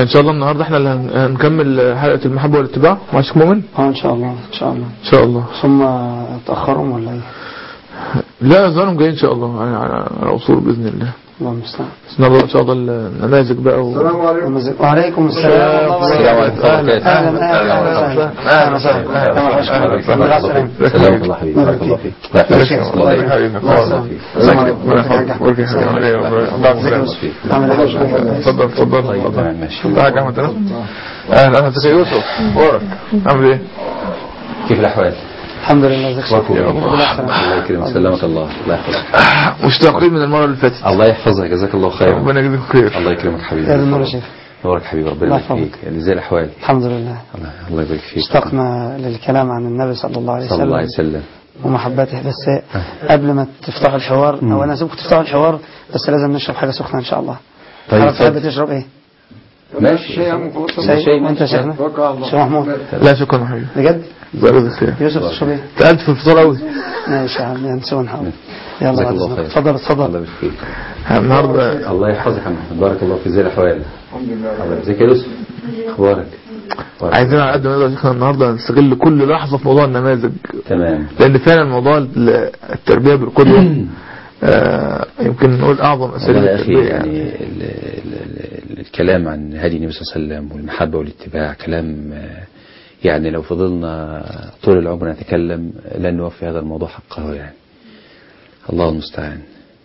ان شاء الله النهارده احنا اللي هن- هنكمل حلقه المحبه والاتباع مع شيخ مؤمن اه ان شاء الله ان شاء الله ان شاء الله ثم تاخرهم ولا ايه لا ظهرهم جاي ان شاء الله على, على, على اصول باذن الله الله المستعان بس النهارده ان شاء الله النماذج بقى و... ومز- وعليكم السلام ورحمة الله السلام وبركاته. عليكم ورحمة الله اهلا اهلا اهلا وسهلا اهلا وسهلا اهلا وسهلا سلام الله حبيبي بارك الله فيك لا يا شيخ. الله يبارك حبيبي. فيك. الله يبارك فيك. السلام عليكم ورحمة الله وبركاته. ورك يا حاج عامل ايه الله يبارك فيك. عامل ايه يا حاج؟ اتفضل اتفضل طيب اتفضل تمام ماشي انت حاج احمد انا اهلا اهلا ازيك يا يوسف ورك عامل ايه كيف الاحوال؟ الحمد لله ازيك يا شيخ؟ الله يكرمك سلامك الله الله يحفظك مشتاقين من المره اللي فاتت الله يحفظك جزاك الله خيرا ربنا يجزيك خير الله يكرمك حبيبي يا ذا النور يا شيخ نورك حبيبي ربنا الله يبارك يحفظك. فيك ازاي الاحوال؟ الحمد لله الله الله يبارك فيك اشتقنا للكلام عن النبي صلى الله عليه صلى الله عليه وسلم وسلم ومحبته بس قبل ما تفتحوا الحوار او انا اسيبكم تفتحوا الحوار بس لازم نشرب حاجه سخنه ان شاء الله طيب حضرتك تحب اتفضل. تشرب ايه؟ ماشي شيء انت يا شيخنا شيخ محمود لا شكرا حبيبي بجد جزاك الله خير يوسف تشرب ايه؟ تعبت في الفطار قوي ماشي يا عم نسوي نحاول يلا جزاك بعد الله إذنك. خير اتفضل الله اتفضل يبارك فيك النهارده الله يحفظك يا محمد بارك الله فيك ازاي الاحوال؟ الحمد لله ازيك يا يوسف؟ اخبارك؟ بارك عايزين على قد ما نقدر يا شيخنا النهارده نستغل كل لحظه في موضوع النماذج تمام لان فعلا موضوع ال- التربيه بالقدوه آه، يمكن نقول اعظم اساليب والله يا أخي التربيه يعني ال ال ال الكلام عن هدي النبي صلى الله عليه وسلم والمحبة والاتباع كلام آه، يعني لو فضلنا طول العمر نتكلم لن نوفي هذا الموضوع حقه يعني الله المستعان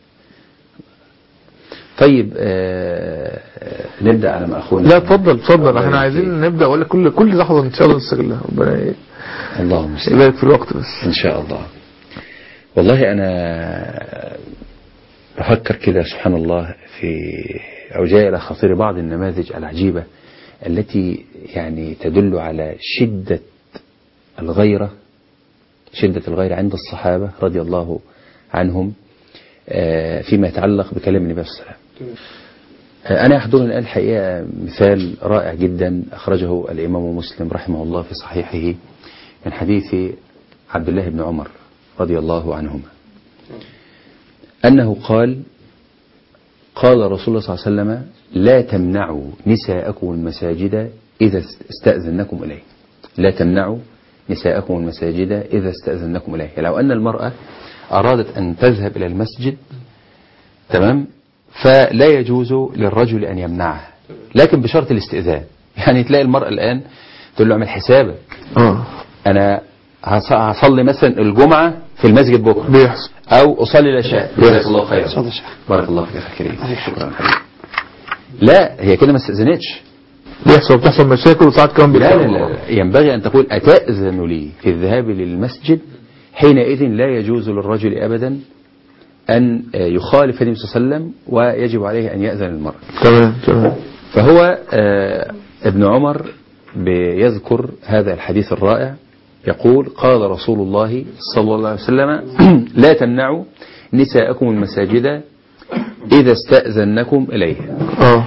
طيب آه، آه، نبدأ على ما أخونا لا اتفضل اتفضل الله احنا يبارك عايزين فيك. نبدا ولا كل كل لحظه ان شاء الله نستغلها ربنا الله المستعان يبارك في الوقت بس إن شاء الله والله أنا بفكر كده سبحان الله في أو جاء إلى خاطري بعض النماذج العجيبة التي يعني تدل على شدة الغيرة شدة الغيرة عند الصحابة رضي الله عنهم آه، فيما يتعلق بكلام النبي صلى الله عليه وسلم آه، أنا يحضرني الآن الحقيقة مثال رائع جدا أخرجه الإمام مسلم رحمه الله في صحيحه من حديث عبد الله بن عمر رضي الله عنهما أنه قال قال رسول الله صلى الله عليه وسلم لا تمنعوا نساءكم المساجد إذا استأذنكم إليه لا تمنعوا نساءكم المساجد إذا استأذنكم إليه لو أن المرأة أرادت أن تذهب إلى المسجد تمام فلا يجوز للرجل أن يمنعها لكن بشرط الاستئذان يعني تلاقي المرأة الآن تقول له اعمل حسابك اه أنا هص- هصلي مثلا الجمعة في المسجد بكرة بيحصل أو أصلي العشاء جزاك الله خيرا اتفضل يا شيخ بارك الله فيك يا أخي الكريم شكرا حبيبي لا هي كده ما استأذنتش بيحصل بتحصل مشاكل وساعات كمان لا بيحصل لا لا ينبغي أن تقول أتأذن لي في الذهاب للمسجد حينئذ لا يجوز للرجل أبدا أن يخالف النبي صلى الله عليه وسلم ويجب عليه أن يأذن المرأة تمام تمام فهو آه، ابن عمر بيذكر هذا الحديث الرائع يقول قال رسول الله صلى الله عليه وسلم لا تمنعوا نساءكم المساجد إذا استأذنكم إليها اه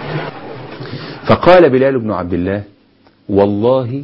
فقال بلال بن عبد الله والله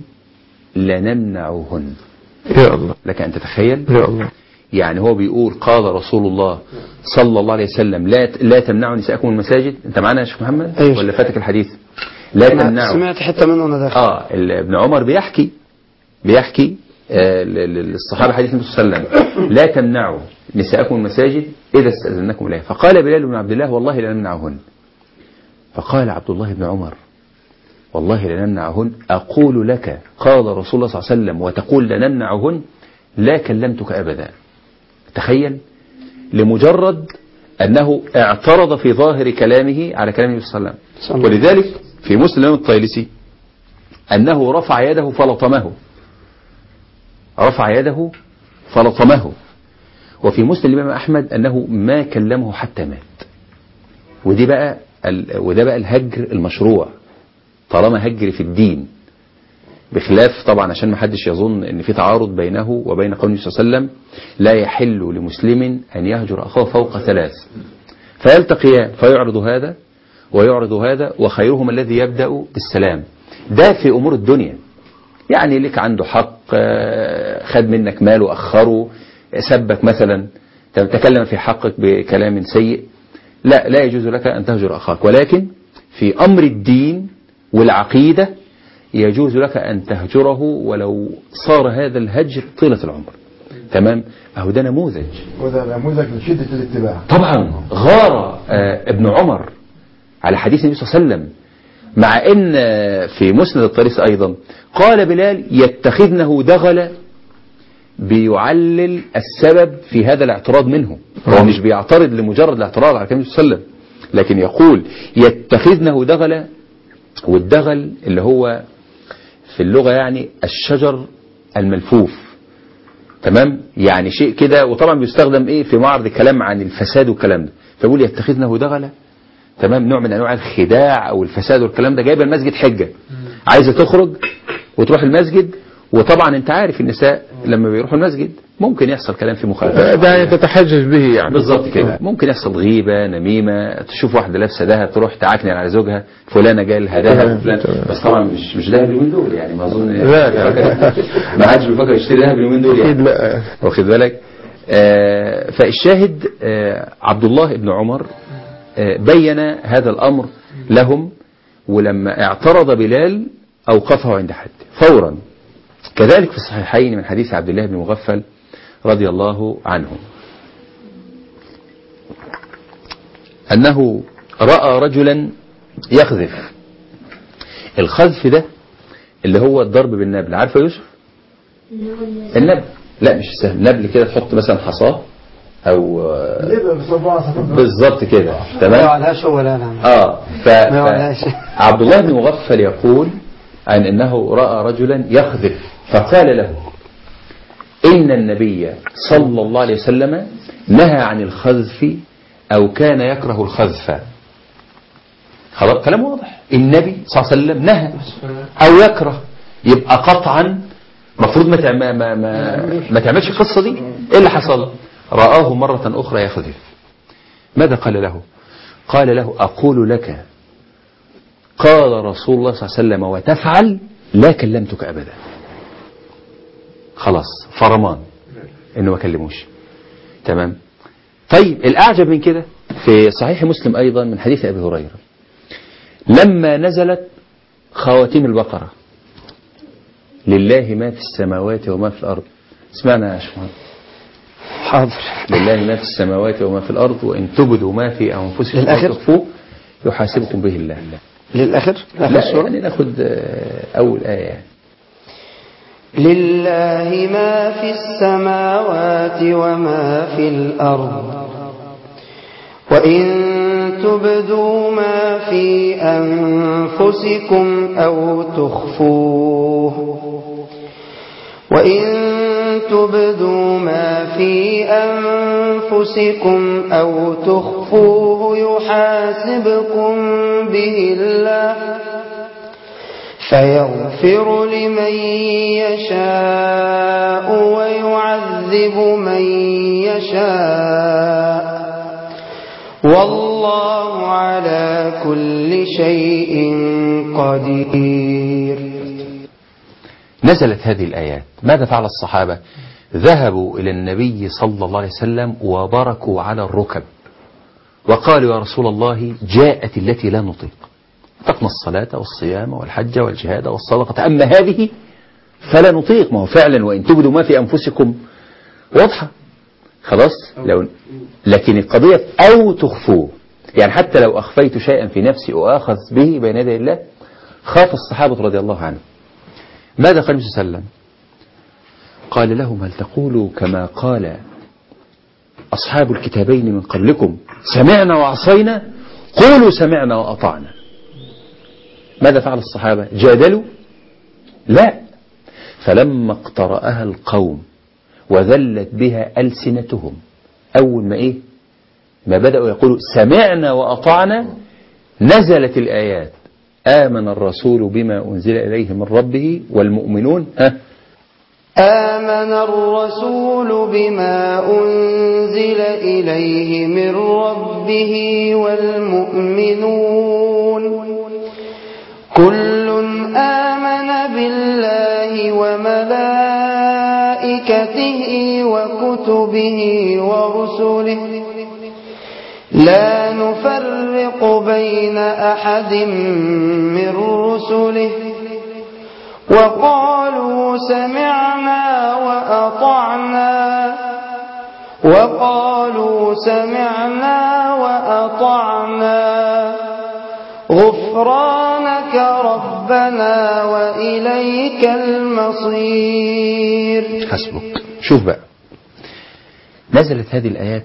لنمنعهن يا الله لك أن تتخيل يا الله يعني هو بيقول قال رسول الله صلى الله عليه وسلم لا لا تمنعوا نساءكم المساجد انت معانا يا شيخ محمد أيوة. ولا فاتك الحديث لا أنا تمنعوا سمعت حته منه وانا داخل اه ال- ابن عمر بيحكي بيحكي آه، ل- ل- للصحابة حديث النبي صلى الله عليه وسلم لا تمنعوا نساءكم المساجد إذا استأذنكم إليها فقال بلال بن عبد الله والله لا نمنعهن فقال عبد الله بن عمر والله لا نمنعهن أقول لك قال رسول الله صلى الله عليه وسلم وتقول لا نمنعهن لا كلمتك أبدا تخيل لمجرد أنه اعترض في ظاهر كلامه على كلام النبي صلى الله عليه صلى وسلم الله ولذلك في مسلم الطيلسي أنه رفع يده فلطمه رفع يده فلطمه وفي مسلم الإمام أحمد أنه ما كلمه حتى مات ودي بقى ال... وده بقى الهجر المشروع طالما هجر في الدين بخلاف طبعا عشان ما حدش يظن ان في تعارض بينه وبين قول النبي صلى الله عليه وسلم لا يحل لمسلم ان يهجر اخاه فوق ثلاث فيلتقيان فيعرض هذا ويعرض هذا وخيرهم الذي يبدا بالسلام ده في امور الدنيا يعني لك عنده حق آه، خد منك مال واخره سبك مثلا تكلم في حقك بكلام سيء لا لا يجوز لك ان تهجر اخاك ولكن في امر الدين والعقيدة يجوز لك أن تهجره ولو صار هذا الهجر طيلة العمر تمام أهو ده نموذج وده نموذج من شدة الاتباع طبعا غار آه، ابن عمر على حديث النبي صلى الله عليه وسلم مع ان آه، في مسند الطريس ايضا قال بلال يتخذنه دغلا بيعلل السبب في هذا الاعتراض منه هو مش بيعترض لمجرد الاعتراض على كلمة النبي صلى الله عليه وسلم لكن يقول يتخذنه دغلا والدغل اللي هو في اللغة يعني الشجر الملفوف تمام يعني شيء كده وطبعا بيستخدم ايه في معرض الكلام عن الفساد والكلام ده فبيقول يتخذنه دغلا تمام نوع من انواع الخداع او الفساد والكلام ده جايبه المسجد حجه عايزه تخرج وتروح المسجد وطبعا انت عارف النساء لما بيروحوا المسجد ممكن يحصل كلام في مخالفات ده تتحجج به يعني بالظبط كده ممكن يحصل غيبه نميمه تشوف واحده لابسه دهب تروح تعكنن على زوجها فلانه جاي لها دهب تمام، وفلان تمام. بس طبعا مش مش دهب اليومين دول يعني ما اظن لا، لا. ما حدش بيفكر يشتري دهب اليومين دول يعني اكيد لا واخد بالك آه فالشاهد آه عبد الله بن عمر آه بين هذا الأمر لهم ولما اعترض بلال أوقفه عند حد فورا كذلك في الصحيحين من حديث عبد الله بن مغفل رضي الله عنه أنه رأى رجلا يخذف الخذف ده اللي هو الضرب بالنبل عارفه يوسف النبل لا مش سهل نبل كده تحط مثلا حصاه او آه، ليه بصباع صفر بالظبط كده ما تمام يقعدهاش هو لا لا اه ف... ما ف... يقعدهاش. عبد الله بن مغفل يقول عن انه راى رجلا يخذف فقال له ان النبي صلى الله عليه وسلم نهى عن الخذف او كان يكره الخذف خلاص كلام واضح النبي صلى الله عليه وسلم نهى او يكره يبقى قطعا مفروض ما تع- ما ما, ما, ما تعملش القصه دي ايه اللي حصل رآه مرة أخرى يخذف ماذا قال له قال له أقول لك قال رسول الله صلى الله عليه وسلم وتفعل لا كلمتك أبدا خلاص فرمان إنه ما كلموش تمام طيب الأعجب من كده في صحيح مسلم أيضا من حديث أبي هريرة لما نزلت خواتيم البقرة لله ما في السماوات وما في الأرض اسمعنا يا شيخ محمد. حاضر لله ما في السماوات وما في الأرض وإن تبدوا ما في أنفسكم للآخر؟ أو تخفوه يحاسبكم به الله للآخر آخر لا السورة يعني ناخد آه، أول آية يعني. لله ما في السماوات وما في الأرض وإن تبدوا ما في أنفسكم أو تخفوه وإن تبدوا ما في أنفسكم أو تخفوه يحاسبكم به الله فيغفر لمن يشاء ويعذب من يشاء والله على كل شيء قدير نزلت هذه الآيات ماذا فعل الصحابة ذهبوا إلى النبي صلى الله عليه وسلم وبركوا على الركب وقالوا يا رسول الله جاءت التي لا نطيق طقنا الصلاة والصيام والحج والجهاد والصدقة أما هذه فلا نطيق ما هو فعلا وإن تبدوا ما في أنفسكم واضحة خلاص لو لكن القضية أو تخفوه يعني حتى لو أخفيت شيئا في نفسي وآخذ به بين يدي الله خاف الصحابة رضي الله عنهم ماذا قال النبي صلى الله عليه وسلم قال لهم هل تقولوا كما قال أصحاب الكتابين من قبلكم سمعنا وعصينا قولوا سمعنا وأطعنا ماذا فعل الصحابة جادلوا لا فلما اقترأها القوم وذلت بها ألسنتهم أول ما إيه ما بدأوا يقولوا سمعنا وأطعنا نزلت الآيات آمن الرسول بما أنزل إليه من ربه والمؤمنون ها آمن الرسول بما أنزل إليه من ربه والمؤمنون كل آمن بالله وملائكته وكتبه ورسله لا نفرق بين أحد من رسله وقالوا سمعنا وأطعنا وقالوا سمعنا وأطعنا غفرانك ربنا وإليك المصير حسبك شوف بقى نزلت هذه الآيات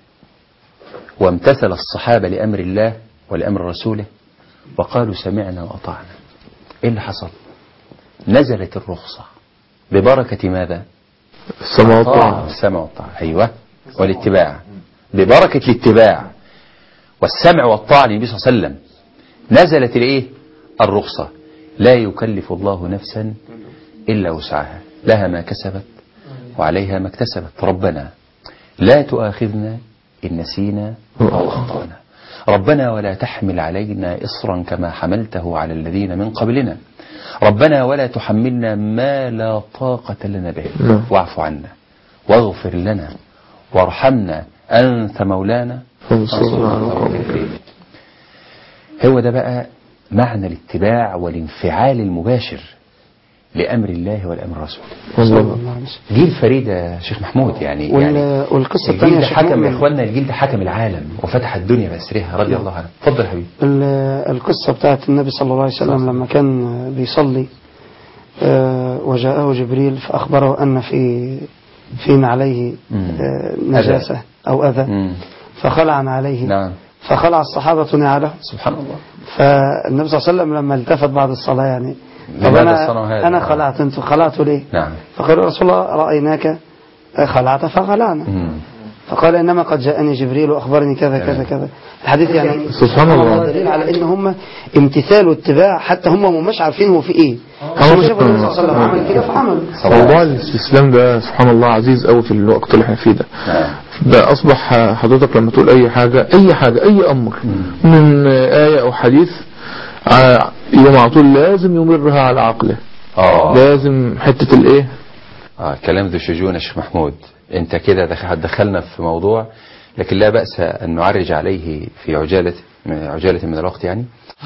وامتثل الصحابة لأمر الله ولأمر رسوله وقالوا سمعنا وأطعنا إيه اللي حصل نزلت الرخصة ببركة ماذا السماء والطاعة السمع والطاعة أيوة والاتباع ببركة الاتباع والسمع والطاعة للنبي صلى الله عليه وسلم نزلت الايه الرخصة لا يكلف الله نفسا إلا وسعها لها ما كسبت وعليها ما اكتسبت ربنا لا تؤاخذنا إن نسينا أو أخطأنا ربنا ولا تحمل علينا إصرا كما حملته على الذين من قبلنا ربنا ولا تحملنا ما لا طاقة لنا به نعم. واعف عنا واغفر لنا وارحمنا أنت مولانا فانصرنا على القوم الكافرين هو ده بقى معنى الاتباع والانفعال المباشر لأمر الله والأمر رسوله والله جيل فريد يا شيخ محمود يعني وال- يعني والقصة الجيل الثانية ده يا شيخ حكم يا مؤمن. اخوانا الجيل ده حكم العالم وفتح الدنيا بأسرها رضي الله عنه اتفضل يا حبيبي ال- القصة بتاعت النبي صلى الله عليه وسلم لما كان بيصلي آه، وجاءه جبريل فأخبره أن في في نعليه مم. آه، نجاسة أو أذى مم. فخلع عليه نعم فخلع الصحابة نعله سبحان الله فالنبي صلى الله عليه وسلم لما التفت بعد الصلاة يعني طب لماذا صنعوا هذا؟ أنا أنا خلعت أنتم خلعتوا ليه؟ نعم فقالوا يا رسول الله رأيناك خلعت فخلعنا مم. فقال إنما قد جاءني جبريل وأخبرني كذا كذا كذا الحديث يعني سبحان الله. دليل على إن هم امتثال واتباع حتى هم مش عارفين هو في إيه أه، هم شافوا النبي صلى الله عليه وسلم عمل كده فعمل موضوع الاستسلام ده سبحان الله عزيز قوي في الوقت اللي احنا فيه ده نعم ده اصبح حضرتك لما تقول اي حاجة اي حاجة اي امر من آية او حديث ع- يوم على طول لازم يمرها على عقله اه لازم حتة الايه اه كلام ذو شجون يا شيخ محمود انت كده دخ- دخلنا في موضوع لكن لا بأس أن نعرج عليه في عجالة عجالة من الوقت يعني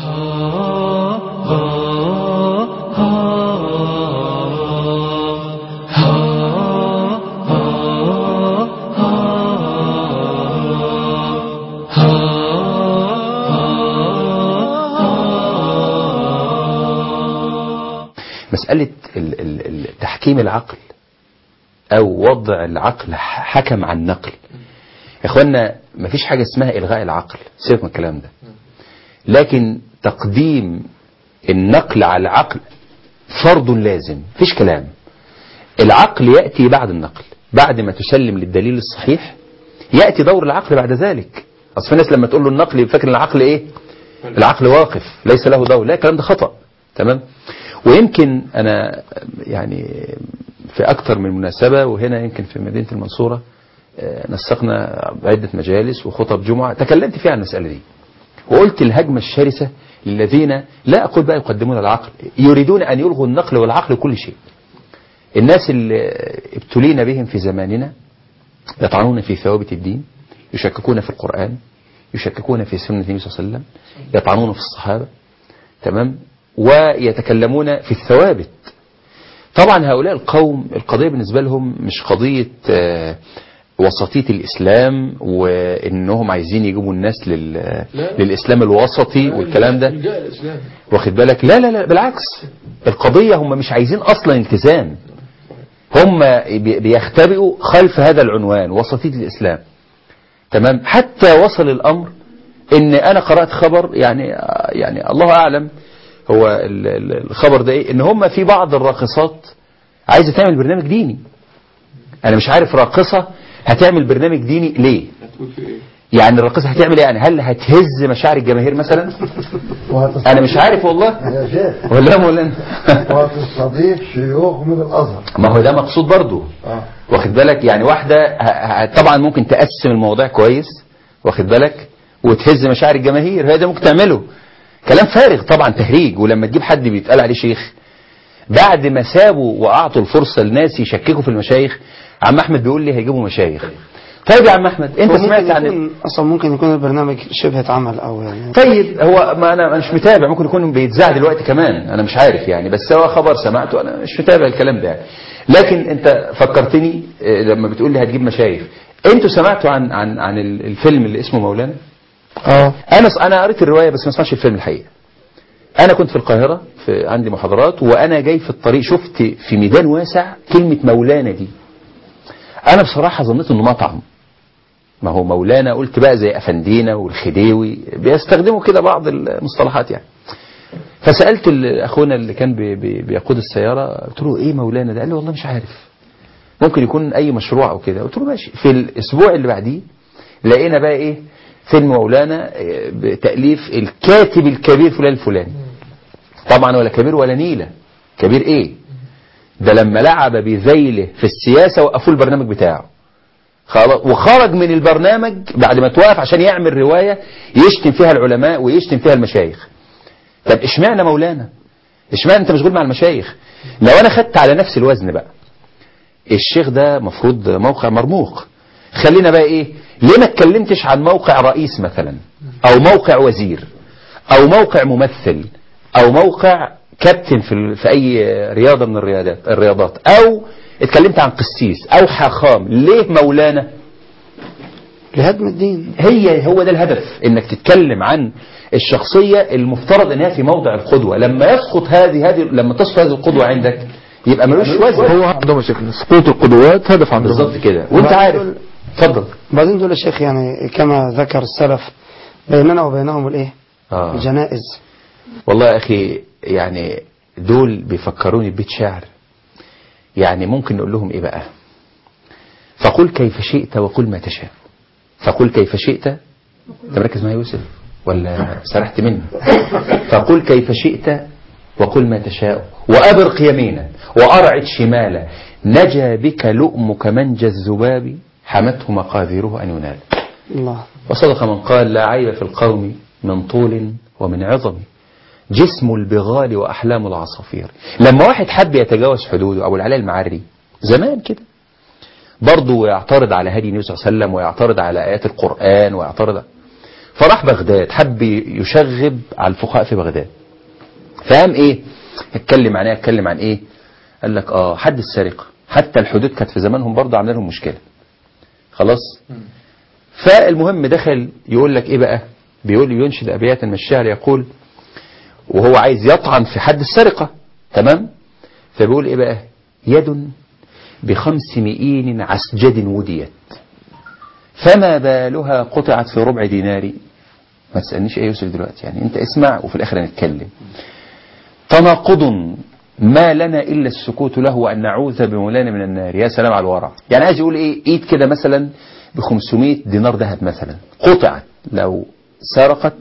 مسألة ال- ال- ال- تحكيم العقل أو وضع العقل ح- حكم عن نقل يا إخوانا مفيش حاجة اسمها إلغاء العقل سيبك من الكلام ده لكن تقديم النقل على العقل فرض لازم مفيش كلام العقل يأتي بعد النقل بعد ما تسلم للدليل الصحيح يأتي دور العقل بعد ذلك أصل في ناس لما تقول له النقل يبقى فاكر إن العقل إيه العقل واقف ليس له دور لا الكلام ده خطأ تمام ويمكن أنا يعني في أكثر من مناسبة وهنا يمكن في مدينة المنصورة آه، نسقنا عدة مجالس وخطب جمعة تكلمت فيها عن المسألة دي وقلت الهجمة الشرسة للذين لا أقول بقى يقدمون العقل يريدون أن يلغوا النقل والعقل كل شيء الناس اللي ابتلينا بهم في زماننا يطعنون في ثوابت الدين يشككون في القرآن يشككون في سنة النبي صلى الله عليه وسلم يطعنون في الصحابة تمام ويتكلمون في الثوابت طبعا هؤلاء القوم القضية بالنسبة لهم مش قضية آه، وسطية الإسلام وإنهم عايزين يجيبوا الناس لل... للإسلام الوسطي والكلام ده واخد بالك لا لا لا بالعكس القضية هم مش عايزين أصلا التزام هم بي- بيختبئوا خلف هذا العنوان وسطية الإسلام تمام حتى وصل الأمر إن أنا قرأت خبر يعني يعني الله أعلم هو ال- ال- الخبر ده إيه إن هم في بعض الراقصات عايزة تعمل برنامج ديني أنا مش عارف راقصة هتعمل برنامج ديني ليه يعني الراقصة هتعمل إيه يعني هل هتهز مشاعر الجماهير مثلا أنا مش عارف والله يا شيخ ولا مولانا وتستضيف شيوخ من الازهر ما هو ده مقصود برضو اه واخد بالك يعني واحدة ه- ه- طبعا ممكن تقسم الموضوع كويس واخد بالك وتهز مشاعر الجماهير هذا ممكن تعمله كلام فارغ طبعا تهريج ولما تجيب حد بيتقال عليه شيخ بعد ما سابوا واعطوا الفرصة لناس يشككوا في المشايخ عم احمد بيقول لي هيجيبوا مشايخ طيب يا عم احمد انت وممكن سمعت عن يكون اصلا ممكن يكون البرنامج شبهة عمل او يعني طيب هو ما انا أنا مش متابع ممكن يكون بيتذاع دلوقتي كمان انا مش عارف يعني بس هو خبر سمعته انا مش متابع الكلام ده يعني. لكن انت فكرتني آه، لما بتقول لي هتجيب مشايخ انتوا سمعتوا عن عن عن ال- الفيلم اللي اسمه مولانا اه انا انا قريت الروايه بس ما سمعتش الفيلم الحقيقه انا كنت في القاهره في عندي محاضرات وانا جاي في الطريق شفت في ميدان واسع كلمه مولانا دي انا بصراحه ظنيت انه مطعم ما هو مولانا قلت بقى زي افندينا والخديوي بيستخدموا كده بعض المصطلحات يعني فسالت ال- اخونا اللي كان بي بي بيقود السياره قلت له ايه مولانا ده قال لي والله مش عارف ممكن يكون اي مشروع او كده قلت له ماشي في الاسبوع اللي بعديه لقينا بقى ايه فيلم مولانا آه، بتاليف الكاتب الكبير فلان الفلاني طبعا ولا كبير ولا نيله كبير ايه ده لما لعب بذيله في السياسه وقفوا البرنامج بتاعه خلاص وخرج من البرنامج بعد ما توقف عشان يعمل روايه يشتم فيها العلماء ويشتم فيها المشايخ طب اشمعنى مولانا اشمعنى انت مشغول مع المشايخ لو انا خدت على نفس الوزن بقى الشيخ ده مفروض موقع مرموق خلينا بقى ايه ليه ما اتكلمتش عن موقع رئيس مثلا او موقع وزير او موقع ممثل او موقع كابتن في ال- في اي رياضه من الرياضات الرياضات او اتكلمت عن قسيس او حاخام ليه مولانا لهدم الدين هي هو ده الهدف انك تتكلم عن الشخصيه المفترض انها في موضع القدوه لما يسقط هذه هذه لما تسقط هذه القدوه عندك يبقى ملوش وزن هو عنده مشاكل سقوط القدوات هدف عندهم بالظبط كده وانت وبعدين عارف دول- اتفضل بعدين دول يا شيخ يعني كما ذكر السلف بيننا وبينهم الايه آه. الجنائز والله يا أخي يعني دول بيفكروني ببيت شعر يعني ممكن نقول لهم إيه بقى فقل كيف شئت وقل ما تشاء فقل كيف شئت انت مركز معايا يا يوسف ولا سرحت مني فقل كيف شئت وقل ما تشاء وأبرق يمينا وأرعد شمالا نجا بك لؤمك منجى الذباب حمته مقاذيره أن ينال الله وصدق من قال لا عيب في القوم من طول ومن عظم جسم البغال وأحلام العصافير لما واحد حب يتجاوز حدوده أبو العلاء المعري زمان كده برضه يعترض على هدي النبي صلى الله عليه وسلم ويعترض على آيات القرآن ويعترض فراح بغداد حب يشغب على الفقهاء في بغداد فقام ايه اتكلم عن ايه اتكلم عن ايه قال لك اه حد السرقة حتى الحدود كانت في زمانهم برضه عامله لهم مشكلة خلاص فالمهم دخل يقول لك ايه بقى بيقول ينشد ابياتا من الشعر يقول وهو عايز يطعن في حد السرقة تمام فبيقول ايه بقى يد بخمس مئين عسجد وديت فما بالها قطعت في ربع دينار ما تسألنيش ايه يوسف دلوقتي يعني انت اسمع وفي الاخر نتكلم تناقض ما لنا الا السكوت له وان نعوذ بمولانا من النار يا سلام على الورع يعني عايز يقول ايه ايد كده مثلا ب 500 دينار ذهب مثلا قطعت لو سرقت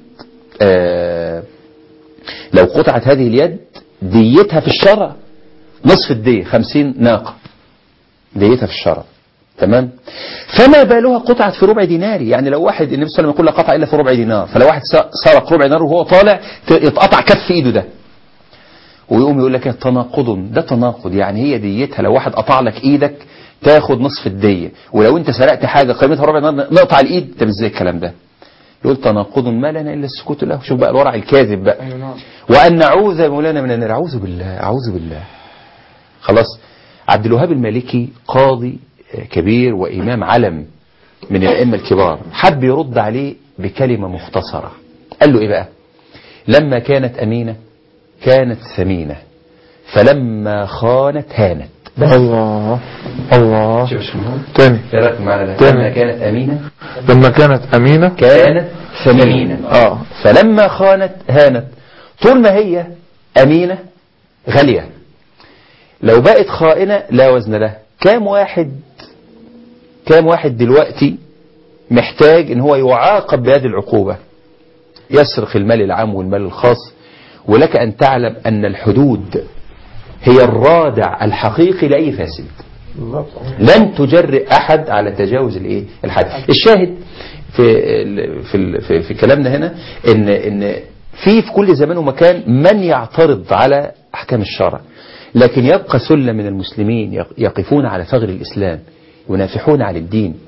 آه لو قطعت هذه اليد ديتها في الشرع نصف الدية 50 ناقة ديتها في الشرع تمام فما بالها قطعت في ربع دينار يعني لو واحد النبي صلى الله عليه وسلم يقول لا قطع الا في ربع دينار فلو واحد سرق ربع دينار وهو طالع يتقطع كف ايده ده ويقوم يقول لك تناقض ده تناقض يعني هي ديتها لو واحد قطع لك ايدك تاخد نصف الدية ولو انت سرقت حاجة قيمتها ربع دينار نقطع الايد طب ازاي الكلام ده يقول تناقض ما لنا الا السكوت له شوف بقى الورع الكاذب بقى وان نعوذ مولانا من النار اعوذ بالله اعوذ بالله خلاص عبد الوهاب المالكي قاضي كبير وامام علم من الائمه الكبار حب يرد عليه بكلمه مختصره قال له ايه بقى لما كانت امينه كانت ثمينه فلما خانت هانت الله الله تاني ايه رايك معنا تمام. لما كانت امينه لما كانت أمينة كانت ثمينه اه فلما خانت هانت طول ما هي أمينة غالية لو بقت خائنة لا وزن لها كام واحد كام واحد دلوقتي محتاج ان هو يعاقب بهذه العقوبة يسرق المال العام والمال الخاص ولك أن تعلم أن الحدود هي الرادع الحقيقي لأي فاسد بالظبط لن تجرئ أحد على تجاوز الايه الحد الشاهد في ال- في ال- في, في كلامنا هنا ان ان في في كل زمان ومكان من يعترض على احكام الشرع لكن يبقى سلة من المسلمين يق- يقفون على ثغر الاسلام ينافحون على الدين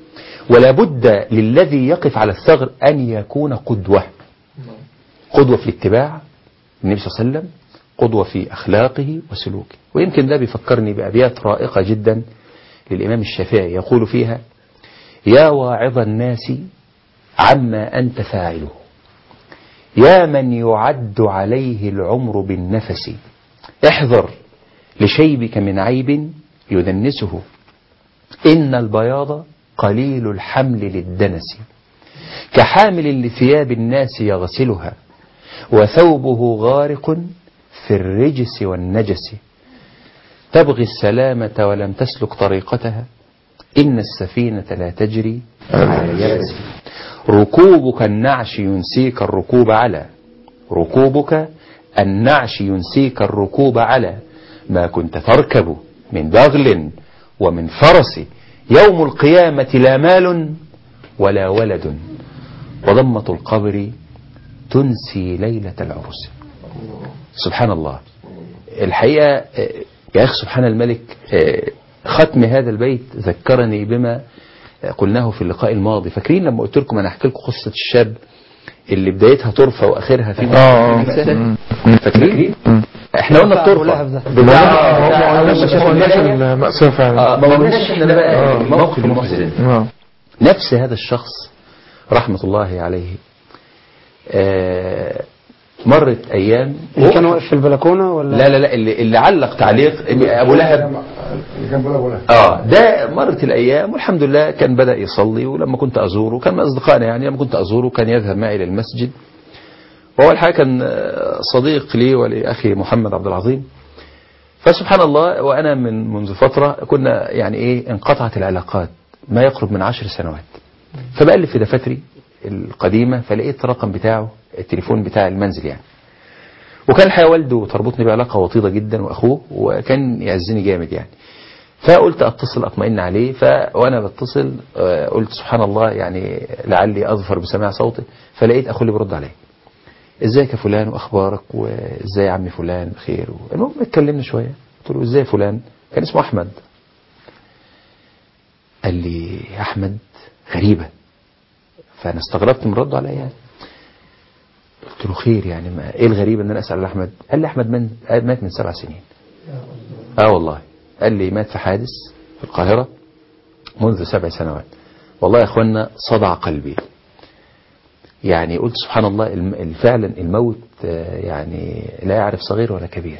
ولا بد للذي يقف على الثغر أن يكون قدوة قدوة في الاتباع النبي صلى الله عليه وسلم قدوة في أخلاقه وسلوكه ويمكن ده بيفكرني بأبيات رائقة جدا للإمام الشافعي يقول فيها يا واعظ الناس عما أنت فاعله يا من يعد عليه العمر بالنفس احذر لشيبك من عيب يدنسه إن البياض قليل الحمل للدنس كحامل لثياب الناس يغسلها وثوبه غارق في الرجس والنجس تبغي السلامة ولم تسلك طريقتها إن السفينة لا تجري على يبس ركوبك النعش ينسيك الركوب على ركوبك النعش ينسيك الركوب على ما كنت تركب من بغل ومن فرس يوم القيامة لا مال ولا ولد وضمة القبر تنسي ليلة العرس سبحان الله الحقيقة آه، يا أخي سبحان الملك آه، ختم هذا البيت ذكرني بما آه، قلناه في اللقاء الماضي فاكرين لما قلت لكم أنا أحكي لكم قصة الشاب اللي بدايتها طرفة وآخرها في آه. الإنسان؟ مم. فاكرين مم. احنا قلنا بتاع أبو الطرفة لهب ده. بتاع- ما بتاع- قلناش ما قلناش المأساة آه، فعلا ما قلناش احنا بقى الموقف المحزن آه. نفس هذا الشخص رحمة الله عليه آه، مرت أيام اللي كان واقف في البلكونة ولا لا لا لا اللي, اللي علق تعليق أبو لهب اللي كان بيقول ابو لهب اه ده مرت الايام والحمد لله كان بدا يصلي ولما كنت ازوره كان من اصدقائنا يعني لما كنت ازوره كان يذهب معي الى المسجد وهو الحقيقه كان آه، صديق لي ولاخي محمد عبد العظيم فسبحان الله وانا من منذ فتره كنا يعني ايه انقطعت العلاقات ما يقرب من عشر سنوات فبقلب في دفاتري القديمه فلقيت الرقم بتاعه التليفون بتاع المنزل يعني وكان الحقيقه والده تربطني بعلاقه وطيده جدا واخوه وكان يعزني جامد يعني فقلت اتصل اطمئن عليه ف وانا بتصل آه، قلت سبحان الله يعني لعلي اظفر بسماع صوته فلقيت اخوه اللي بيرد عليا ازيك يا فلان واخبارك وازاي يا عمي فلان بخير المهم اتكلمنا شويه قلت له ازاي يا فلان كان اسمه احمد قال لي يا احمد غريبه فانا استغربت من رده عليا يعني قلت له خير يعني ما ايه الغريب ان انا اسال على احمد قال لي احمد من مات من سبع سنين اه والله قال لي مات في حادث في القاهرة منذ سبع سنوات والله يا اخوانا صدع قلبي يعني قلت سبحان الله الم- فعلا الموت آه، يعني لا يعرف صغير ولا كبير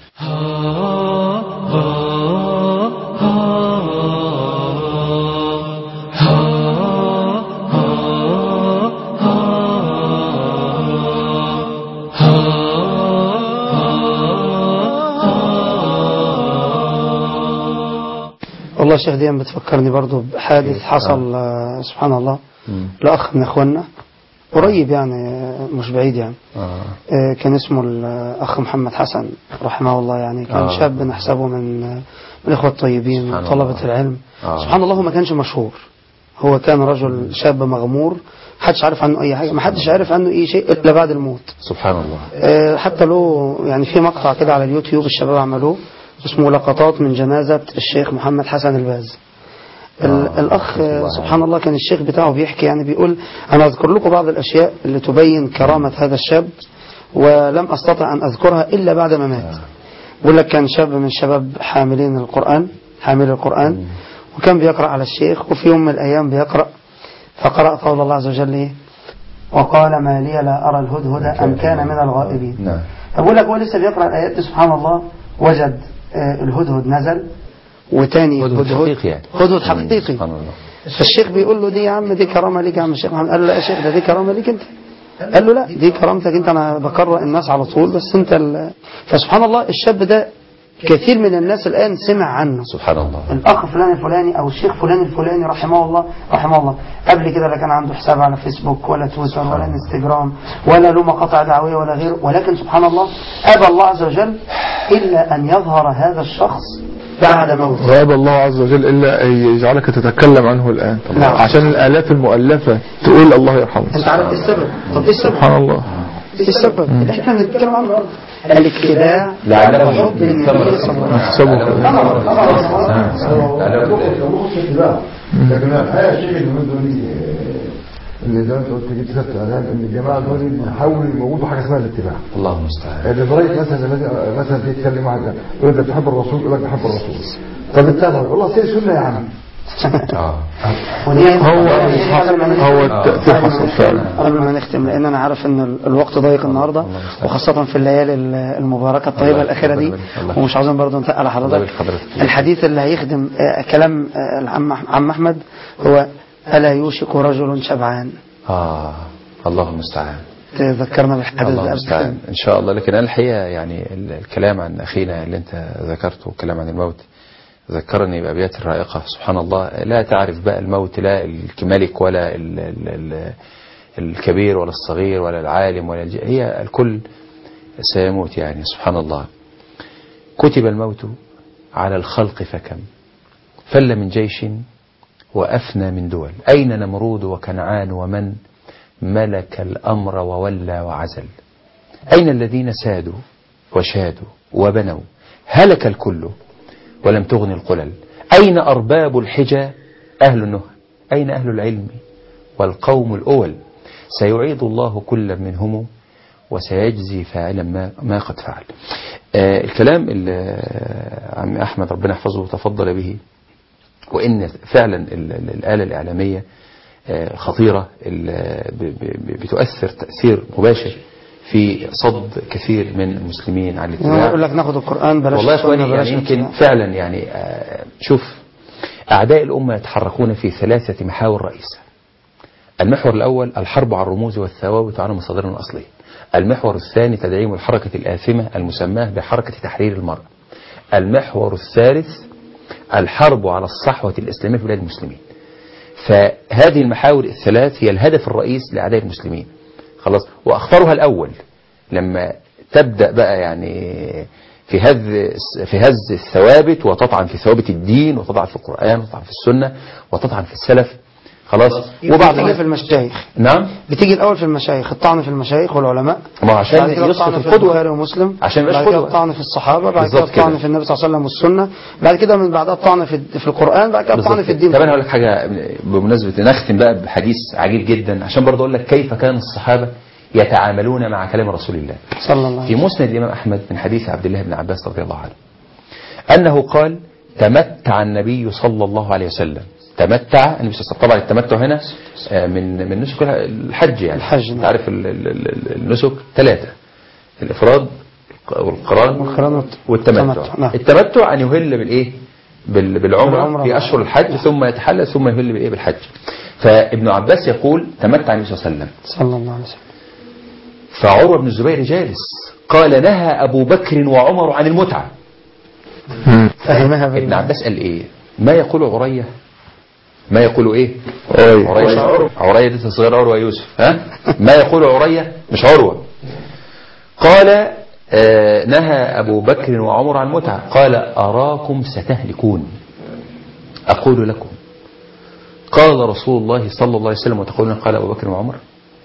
والله يا شيخ دي بتفكرني برضو بحادث حصل آه، سبحان الله مم. لأخ من إخواننا قريب يعني آه، مش بعيد يعني آه. آه، كان اسمه الأخ محمد حسن رحمه الله يعني كان آه. شاب نحسبه من آه، من الإخوة الطيبين سبحان من طلبة الله. العلم آه. سبحان الله هو ما كانش مشهور هو كان رجل شاب مغمور محدش عارف عنه أي حاجة محدش عارف عنه أي شيء إلا بعد الموت سبحان الله آه، حتى له يعني في مقطع كده على اليوتيوب الشباب عملوه اسمه لقطات من جنازة الشيخ محمد حسن الباز ال- آه، الأخ رحمة الله آه، سبحان الله كان الشيخ بتاعه بيحكي يعني بيقول أنا أذكر لكم بعض الأشياء اللي تبين كرامة هذا الشاب ولم أستطع أن أذكرها إلا بعد ما مات بيقول لك كان شاب من الشباب حاملين القرآن حامل القرآن وكان بيقرأ على الشيخ وفي يوم من الأيام بيقرأ فقرأ قول الله عز وجل إيه وقال ما لي لا أرى الهدهد أم كان من الغائبين نعم بقول لك هو لسه بيقرأ الآيات دي سبحان الله وجد آه، الهدهد نزل وتاني هدهد حقيقي يعني. هدهد حقيقي سبحان الله فالشيخ بيقول له دي يا عم دي كرامة ليك يا عم الشيخ محمد قال له لا يا شيخ ده دي كرامة ليك انت قال له لا دي كرامتك انت انا بقرأ الناس على طول بس انت ال... فسبحان الله الشاب ده كثير من الناس الآن سمع عنه سبحان الله الأخ فلان الفلاني أو الشيخ فلان الفلاني رحمه الله رحمه الله قبل كده لا كان عنده حساب على فيسبوك ولا تويتر ولا انستجرام ولا له مقاطع دعوية ولا غيره ولكن سبحان الله أبى الله عز وجل إلا أن يظهر هذا الشخص بعد موته وأبى الله عز وجل إلا أن يجعلك تتكلم عنه الآن نعم. عشان الآلاف المؤلفة تقول الله يرحمه أنت عارف إيه السبب؟ طب إيه السبب؟ سبحان الله إيه السبب؟ اللي إحنا بنتكلم عنه الاتباع لعله وحب النبي صلى الله عليه وسلم نحسبه كده. لو مخ اتباع لكن الحقيقه يا شيخ اليومين دول آه، اللي زي ما انت قلت جبت سيره الاعلام ان الجماعه دول بيحاولوا يموتوا حاجه اسمها الاتباع الله المستعان يعني لدرجه مثلا لما يجي- مثلا تيجي تتكلم واحد يقول انت بتحب الرسول يقول لك بحب الرسول طب اتبع والله سير سنه يا عم اه ودي هو قبل ما نختم- هو التأثير قبل ما حصل نختم- فعلا قبل ما نختم لان انا عارف ان ال- الوقت ضيق النهارده وخاصه في الليالي ال- المباركه الطيبه الله الاخيره دي يبارك فيك. الله ومش عاوزين برضه نتقل الله حضرتك يبارك حضرتك. الحديث اللي هيخدم آه، كلام آه، العم عم احمد هو الا يوشك رجل شبعان اه الله المستعان تذكرنا بالحديث الله ده قبل المستعان كده. ان شاء الله لكن انا الحقيقه يعني ال- الكلام عن اخينا اللي انت ذكرته الكلام عن الموت ذكرني بابيات الرائقه سبحان الله لا تعرف بقى الموت لا الملك ولا ال ال ال الكبير ولا الصغير ولا العالم ولا الج... هي الكل سيموت يعني سبحان الله كتب الموت على الخلق فكم فل من جيش وأفنى من دول أين نمرود وكنعان ومن ملك الأمر وولى وعزل أين الذين سادوا وشادوا وبنوا هلك الكل ولم تغن القلل أين أرباب الحجى أهل النهى أين أهل العلم والقوم الأول سيعيد الله كل منهم وسيجزي فاعلا ما, ما قد فعل آه الكلام اللي آه، عم أحمد ربنا يحفظه تفضل به وإن فعلا ال- ال- الآلة الإعلامية آه، خطيرة ال- ب- ب- بتؤثر تأثير مباشر في صد كثير من المسلمين عن يعني الاتباع يقول لك ناخد القران بلاش والله يا السنة، اخواني بلاش يعني يمكن الاتباع. فعلا يعني آه، شوف أعداء الأمة يتحركون في ثلاثة محاور رئيسة المحور الأول الحرب على الرموز والثوابت وعلى مصادرنا الأصلية المحور الثاني تدعيم الحركة الآثمة المسماة بحركة تحرير المرأة المحور الثالث الحرب على الصحوة الإسلامية في بلاد المسلمين فهذه المحاور الثلاث هي الهدف الرئيس لأعداء المسلمين خلاص وأخطرها الأول لما تبدأ بقى يعني في هز في هز الثوابت وتطعن في ثوابت الدين وتطعن في القرآن وتطعن في السنة وتطعن في السلف خلاص وبعض بتيجي في الناس المشايخ نعم بتيجي الاول في المشايخ الطعن في المشايخ والعلماء ما هو عشان بعد كده يسقط الطعن في القدوة. البخاري ومسلم عشان ما يبقاش بعد كده قدوة. الطعن في الصحابه بعد كده بالظبط كده. الطعن في النبي صلى الله عليه وسلم والسنه بعد كده من بعدها الطعن في في القران بعد كده الطعن بالظبط في الدين طب انا هقول لك حاجه بمناسبه نختم بقى بحديث عجيب جدا عشان برضه اقول لك كيف كان الصحابه يتعاملون مع كلام رسول الله صلى الله عليه في وسلم مسند الامام احمد من حديث عبد الله بن عباس رضي الله عنه انه قال تمتع النبي صلى الله عليه وسلم تمتع النبي صلى الله عليه وسلم طبعا التمتع هنا آه، من من نسك الحج يعني الحج، نعم. انت عارف ال- ال- ال- النسك ثلاثه الافراد والقران والقران والت- والتمتع التمتع، نعم. التمتع ان يهل بالايه بال- بالعمره بالعمرة. في اشهر الحج ثم يتحلل ثم يهل بالايه بالحج فابن عباس يقول تمتع النبي صلى الله عليه وسلم صلى الله عليه وسلم فعروه بن الزبير جالس قال نهى ابو بكر وعمر عن المتعه فهمها ابن بالله عباس قال ايه ما يقول عريه ما يقول ايه أي. عريه عريه دي تصغير عروه يوسف ها ما يقول عريه مش عروه قال آه نهى ابو بكر وعمر عن المتعه قال اراكم ستهلكون اقول لكم قال رسول الله صلى الله عليه وسلم وتقولون قال ابو بكر وعمر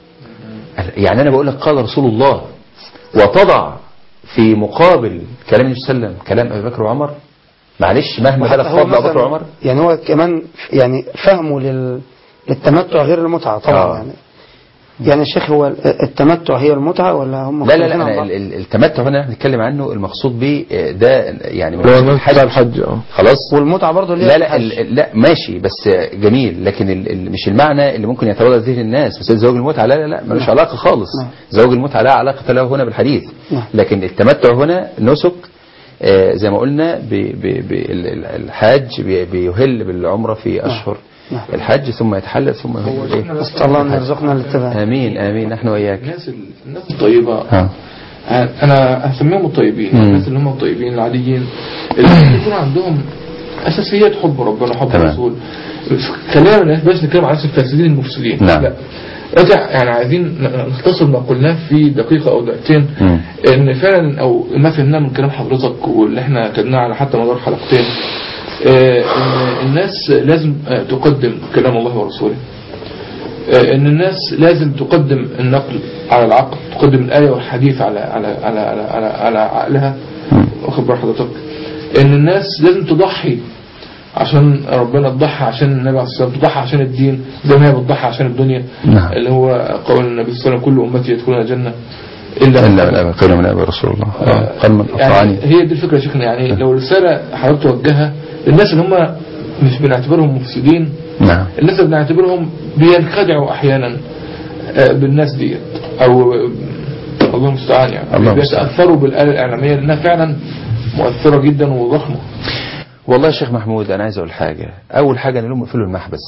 يعني انا بقول لك قال رسول الله وتضع في مقابل كلام النبي صلى الله عليه وسلم كلام ابي بكر وعمر معلش مهما وحتى بلغ هو فضل ابو مثلاً بكر وعمر يعني هو كمان يعني فهمه لل للتمتع غير المتعه طبعا آه. يعني يعني الشيخ هو التمتع هي المتعه ولا هم لا لا مختلفين لا عن أنا بعض؟ ال- ال- التمتع هنا بنتكلم عنه المقصود به آه، ده يعني اللي هو الناس بتاع الحج اه خلاص والمتعه برضه اللي هي لا لا الحج. ال- لا ماشي بس جميل لكن ال- ال- مش المعنى اللي ممكن يتبادر ذهن الناس مسألة زواج المتعة لا لا لا ملوش نعم. علاقة خالص نعم. زواج المتعة لا علاقة له هنا بالحديث نعم. لكن التمتع هنا نسك آه، زي ما قلنا ب- ب- ب- ال- ال- الحاج بي- بيهل بالعمرة في أشهر نعم. الحج ثم يتحلل ثم يهل بالإيه؟ نسال الله ان يرزقنا الاتباع آمين آمين نحن وإياك الناس ال- الناس الطيبة ها. أنا هسميهم الطيبين مم. الناس اللي هم الطيبين العاديين اللي يكون عندهم أساسيات حب ربنا حب تمام. الرسول خلينا ما بس نتكلم عن الناس الفاسدين المفسدين نعم. لا دلوقتي يعني عايزين ن- نختصر ما قلناه في دقيقة أو دقيقتين مم. إن فعلا أو ما فهمناه من كلام حضرتك واللي إحنا كدناه على حتى مدار حلقتين آه، إن الناس لازم آه، تقدم كلام الله ورسوله آه، ان الناس لازم تقدم النقل على العقل تقدم الآية والحديث على على على على على, على عقلها واخد بال حضرتك ان الناس لازم تضحي عشان ربنا تضحي عشان النبي عليه الصلاة والسلام تضحي عشان الدين زي ما هي بتضحي عشان الدنيا نعم. اللي هو قول النبي صلى الله عليه وسلم كل أمتي يدخلون الجنة إلا إلا من أبى قيل من أبى رسول الله آه. قال من يعني أطاعني هي دي الفكرة يا شيخنا يعني لو رسالة حضرتك توجهها للناس اللي هم مش بنعتبرهم مفسدين نعم الناس اللي بنعتبرهم بينخدعوا أحيانا آه، بالناس ديت أو آه، الله المستعان يعني الله المستعان. بيتأثروا بالآلة الإعلامية لأنها فعلا مؤثرة جدا وضخمة والله يا شيخ محمود أنا عايز أقول حاجة أول حاجة أنا لهم اقفلوا المحبس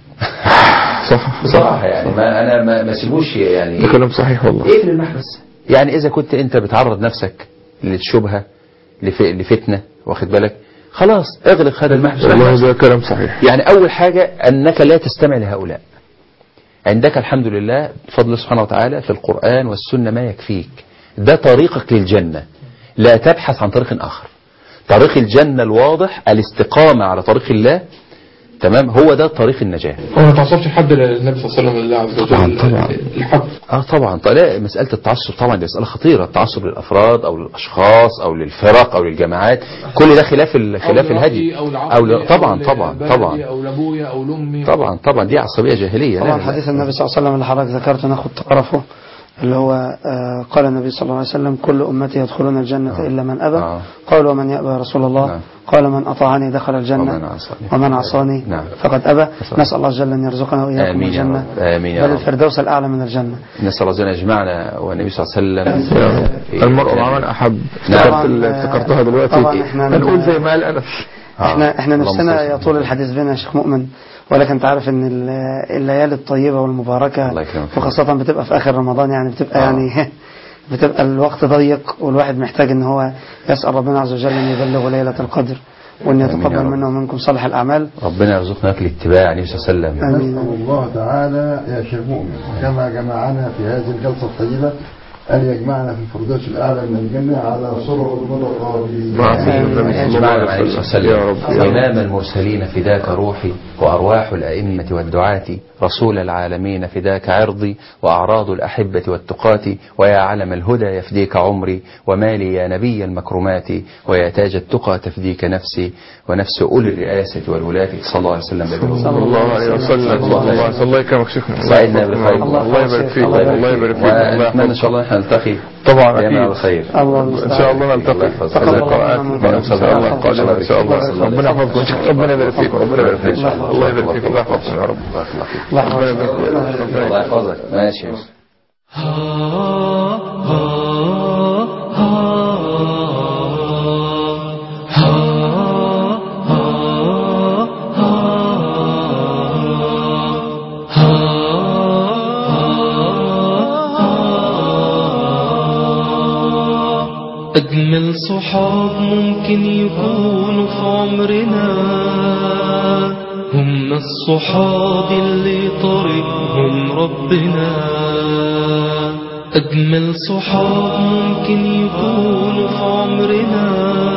صح بصراحة يعني ما أنا ما ما سيبوش يعني ده كلام صحيح والله اقفل المحبس يعني إذا كنت أنت بتعرض نفسك للشبهة لف- لفتنة واخد بالك خلاص اغلق هذا المحبس والله ده كلام صحيح يعني أول حاجة أنك لا تستمع لهؤلاء عندك الحمد لله بفضل سبحانه وتعالى في القرآن والسنة ما يكفيك ده طريقك للجنة لا تبحث عن طريق آخر طريق الجنة الواضح الاستقامة على طريق الله تمام هو ده طريق النجاة هو ما تعصبش حد للنبي صلى الله عليه وسلم لله عز وجل طبعاً، طبعاً. الحق اه طبعا طبعا لا مسألة التعصب طبعا دي مسألة خطيرة التعصب للأفراد أو للأشخاص أو للفرق أو للجماعات كل ده خلاف ال- خلاف الهدي أو أو العقل ل- طبعا أو طبعا لبلدي طبعا أو لأبويا أو لأمي طبعا طبعا دي عصبية جاهلية لا طبعا لا لا. حديث النبي صلى الله عليه وسلم اللي حضرتك ذكرته ناخد طرفه اللي هو آه، قال النبي صلى الله عليه وسلم كل أمتي يدخلون الجنة آه. إلا من أبى آه. قال ومن يأبى يا رسول الله نعم. قال من أطاعني دخل الجنة ومن عصاني. ومن عصاني نعم. فقد أبى نسأل- نسأل الله جل أن يرزقنا وإياكم آمين يا الجنة رب. آمين يا بل رب. الفردوس الأعلى من الجنة نسأل الله أن يجمعنا والنبي صلى الله عليه وسلم في- المرء مع من أحب نعم. افتكرت طبعاً، ال- آه، افتكرتها دلوقتي طبعاً إحنا هنقول من- زي ما قال أنس آه. احنا احنا اللهم نفسنا صل يطول وسلم. الحديث بنا يا شيخ مؤمن ولكن انت عارف ان ال- الليالي الطيبه والمباركه الله يكرمك. وخاصه بتبقى في اخر رمضان يعني بتبقى آه. يعني بتبقى الوقت ضيق والواحد محتاج ان هو يسال ربنا عز وجل ان يبلغه ليله القدر وان آمين يا يتقبل رب. منا ومنكم صالح الاعمال ربنا يرزقنا في الاتباع النبي صلى الله عليه وسلم آمين. نسأل الله تعالى يا شيخ مؤمن كما جمعنا في هذه الجلسة الطيبة أن يجمعنا في الفردوس الأعلى من الجنة على صراط متقابلين مع سيدنا النبي صلى الله اجمعنا عليه مع النبي صلى الله وسلم عليه يا وسلم رب يا رب. إمام المرسلين فداك روحي وأرواح الأئمة والدعاة رسول العالمين فداك عرضي وأعراض الأحبة والتقاة ويا علم الهدى يفديك عمري ومالي يا نبي المكرمات ويا تاج التقى تفديك نفسي ونفس أولي الرئاسة والولاة صلى الله عليه وسلم صلى الله عليه وسلم الله صلى الله يكرمك شيخنا سعدنا بالخير الله يبارك فيك الله يبارك فيك الله ونتمنى إن يحفظك شاء الله نحن نلتقي طبعا دائما على أكيد خير الله ان المستعان شاء الله نلتقي يحفظك. في اللقاءات ان شاء الله القادمه ان شاء الله ربنا يحفظكم ربنا يبارك فيكم ربنا يبارك فيكم الله يبارك فيكم الله يحفظكم يا رب الله ربنا يحفظك. يبارك فيكم الله يحفظك ماشي أجمل صحاب ممكن يكونوا في عمرنا هم الصحاب اللي طريقهم ربنا أجمل صحاب ممكن يكونوا في عمرنا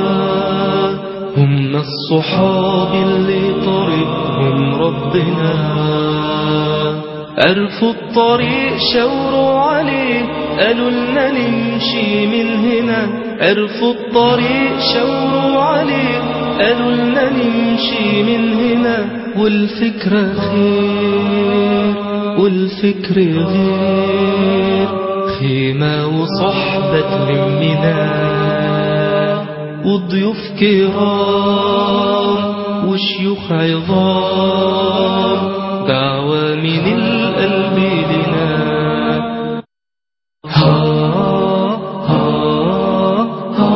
هم الصحاب اللي طريقهم ربنا عرفوا الطريق شاوروا عليه قالوا لنا نمشي من هنا عرفوا الطريق شاوروا عليه قالوا لنا نمشي من هنا والفكرة خير والفكر غير خيمة وصحبة تلمنا وضيوف كرام وشيوخ عظام دعوة من القلب لنا ها ها ها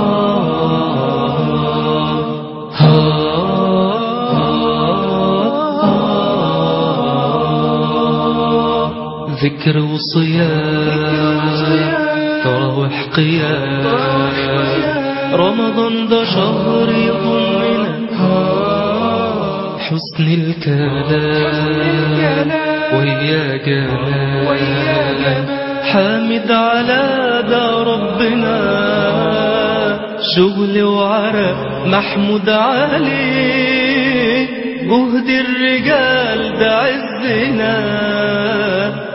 ها ها ذكر وصيام تراوح قيام رمضان ده شهر يضمنا حسن الكلام ويا جمال حامد على ده ربنا شغل وعرق محمود عليه جهد الرجال ده عزنا